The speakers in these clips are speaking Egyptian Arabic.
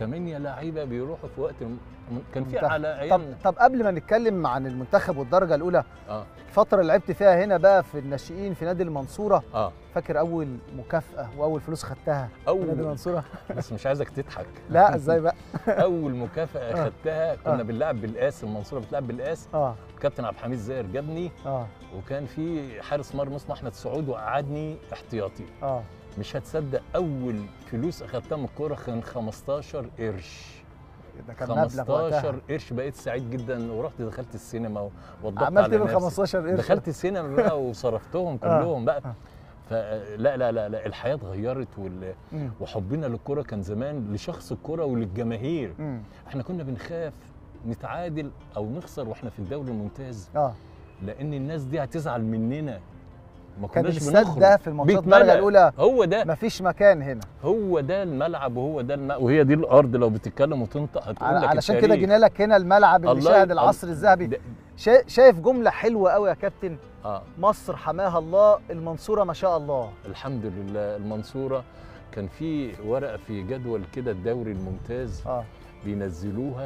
ثمانية لعيبه بيروحوا في وقت الم- كان في منتخب. على طب ايام طب قبل ما نتكلم عن المنتخب والدرجه الاولى اه الفتره اللي لعبت فيها هنا بقى في الناشئين في نادي المنصوره اه فاكر اول مكافاه واول فلوس خدتها في نادي اول المنصوره بس مش عايزك تضحك لا ازاي بقى اول مكافاه آه. خدتها كنا آه. بنلعب بالقاس المنصوره بتلعب بالقاس اه كابتن عبد الحميد زاهر جابني اه وكان في حارس مرمى اسمه احمد سعود وقعدني احتياطي اه مش هتصدق اول فلوس اخدتها من الكوره كان 15 قرش ده كان مبلغ وقتها 15 قرش بقيت سعيد جدا ورحت دخلت السينما ووضحت عملت على ايه بال نفسي. 15 قرش دخلت السينما بقى وصرفتهم كلهم بقى آه. فلا لا لا لا الحياه اتغيرت وال... مم. وحبنا للكره كان زمان لشخص الكره وللجماهير مم. احنا كنا بنخاف نتعادل او نخسر واحنا في الدوري الممتاز اه لان الناس دي هتزعل مننا ما كان كناش الاستاد بنخرج ده في الماتشات بيتملى. الدرجه الاولى هو ده مفيش مكان هنا هو ده الملعب وهو ده الم... وهي دي الارض لو بتتكلم وتنطق هتقول على- لك علشان كده التاريخ. جينا لك هنا الملعب اللي الله شاهد ي- العصر الذهبي ده- شا- شايف جمله حلوه قوي يا كابتن اه مصر حماها الله المنصوره ما شاء الله الحمد لله المنصوره كان في ورقه في جدول كده الدوري الممتاز اه بينزلوها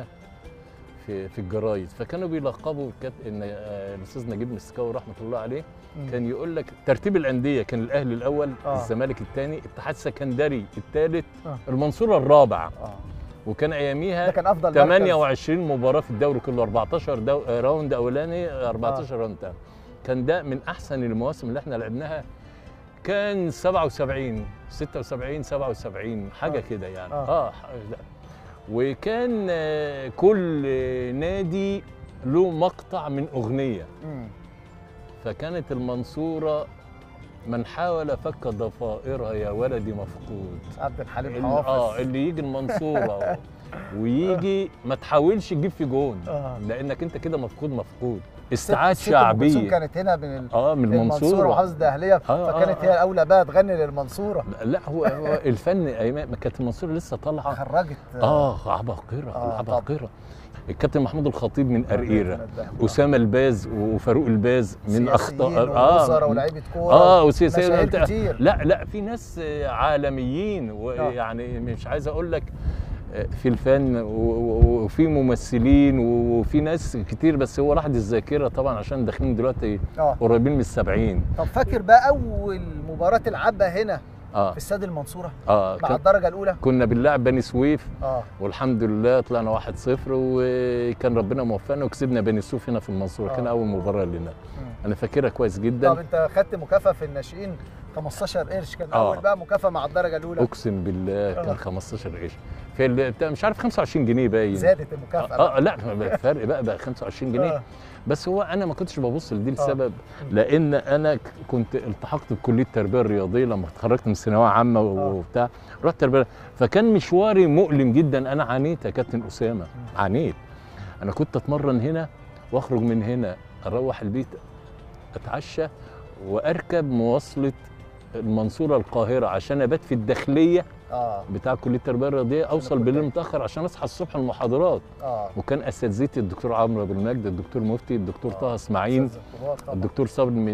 في في الجرايد فكانوا بيلقبوا كات ان آه، الاستاذ نجيب مسكاوي رحمه الله عليه مم. كان يقول لك ترتيب الانديه كان الاهلي الاول آه. الزمالك الثاني اتحاد سكندري الثالث آه. المنصوره الرابع اه وكان اياميها ده كان افضل مركز 28 مباراه في الدوري كله 14 دو... آه، راوند اولاني 14 راوند تاني كان ده من احسن المواسم اللي احنا لعبناها كان 77 76 77 حاجه آه. كده يعني آه. اه, ح- ده. وكان آه، كل نادي له مقطع من اغنيه مم. فكانت المنصوره من حاول فك ضفائرها يا ولدي مفقود عبد الحليم ال- اه حافظ اللي يجي المنصوره ويجي ما تحاولش تجيب في جون آه. لانك انت كده مفقود مفقود ست- استعاد ست أم كلثوم شعبيه كانت هنا من ال- اه من المنصوره المنصوره وحافظ الدهليه آه، فكانت آه، هي الاولى بقى تغني للمنصوره لا هو, هو الفن ايام ما كانت المنصوره لسه طالعه خرجت اه عباقره آه، عباقره الكابتن محمود الخطيب من آه، ارقيره آه. اسامه الباز وفاروق الباز من اخطاء سياسيين ووزراء ولاعيبه كوره اه وسياسيه مشاهير بتاع- كتير لا لا في ناس آه، عالميين ويعني مش عايز اقول لك آه، في الفن و- و- وفي ممثلين وفي ناس كتير بس هو راحت الذاكره طبعا عشان داخلين دلوقتي اه قريبين من السبعين طب فاكر بقى اول مباراه تلعبها هنا اه في استاد المنصوره اه مع كان- الدرجه الاولى كنا بنلعب بني سويف اه والحمد لله طلعنا 1-0 وكان ربنا موفقنا وكسبنا بني سويف هنا في المنصوره كان آه. اول مباراه لنا مم. انا فاكرها كويس طب جدا انت خدت مكافاه في الناشئين 15 قرش كان آه. اول بقى مكافاه مع الدرجه الاولى اقسم بالله آه. كان 15 قرش في ال- بتاع مش عارف 25 جنيه باين زادت المكافاه بقى. اه لا فرق بقى بقى 25 جنيه آه. بس هو انا ما كنتش ببص لدي لسبب لان انا ك- كنت التحقت بكليه التربيه الرياضيه لما اتخرجت من ثانويه عامه و- آه. وبتاع رحت تربيه فكان مشواري مؤلم جدا انا عانيت يا كابتن اسامه عانيت انا كنت اتمرن هنا واخرج من هنا اروح البيت اتعشى واركب مواصله المنصوره القاهره عشان ابات في الداخليه اه بتاع كليه التربيه الرياضيه اوصل كنت- بالليل متاخر عشان اصحى الصبح المحاضرات اه وكان اساتذتي الدكتور عمرو ابو المجد الدكتور مفتي الدكتور آه. طه اسماعيل أستاذ الكبار طبعاً. الدكتور صبر من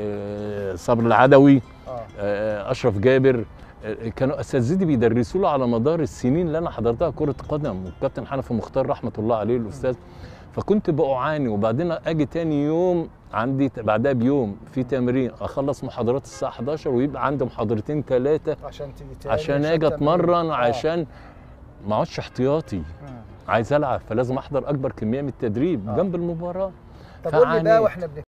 ال- صبر العدوي اه آه، اشرف جابر آه، كانوا اساتذتي بيدرسوا له على مدار السنين اللي انا حضرتها كره قدم والكابتن حنفي مختار رحمه الله عليه الاستاذ فكنت بعاني وبعدين اجي تاني يوم عندي ت- بعدها بيوم في تمرين اخلص محاضرات الساعه 11 ويبقى عندي محاضرتين ثلاثه عشان تيجي تاني عشان اجي تمرين. اتمرن آه. عشان ما اقعدش احتياطي مم. عايز العب فلازم احضر اكبر كميه من التدريب آه. جنب المباراه طب قول لي بقى فعانيت. واحنا بن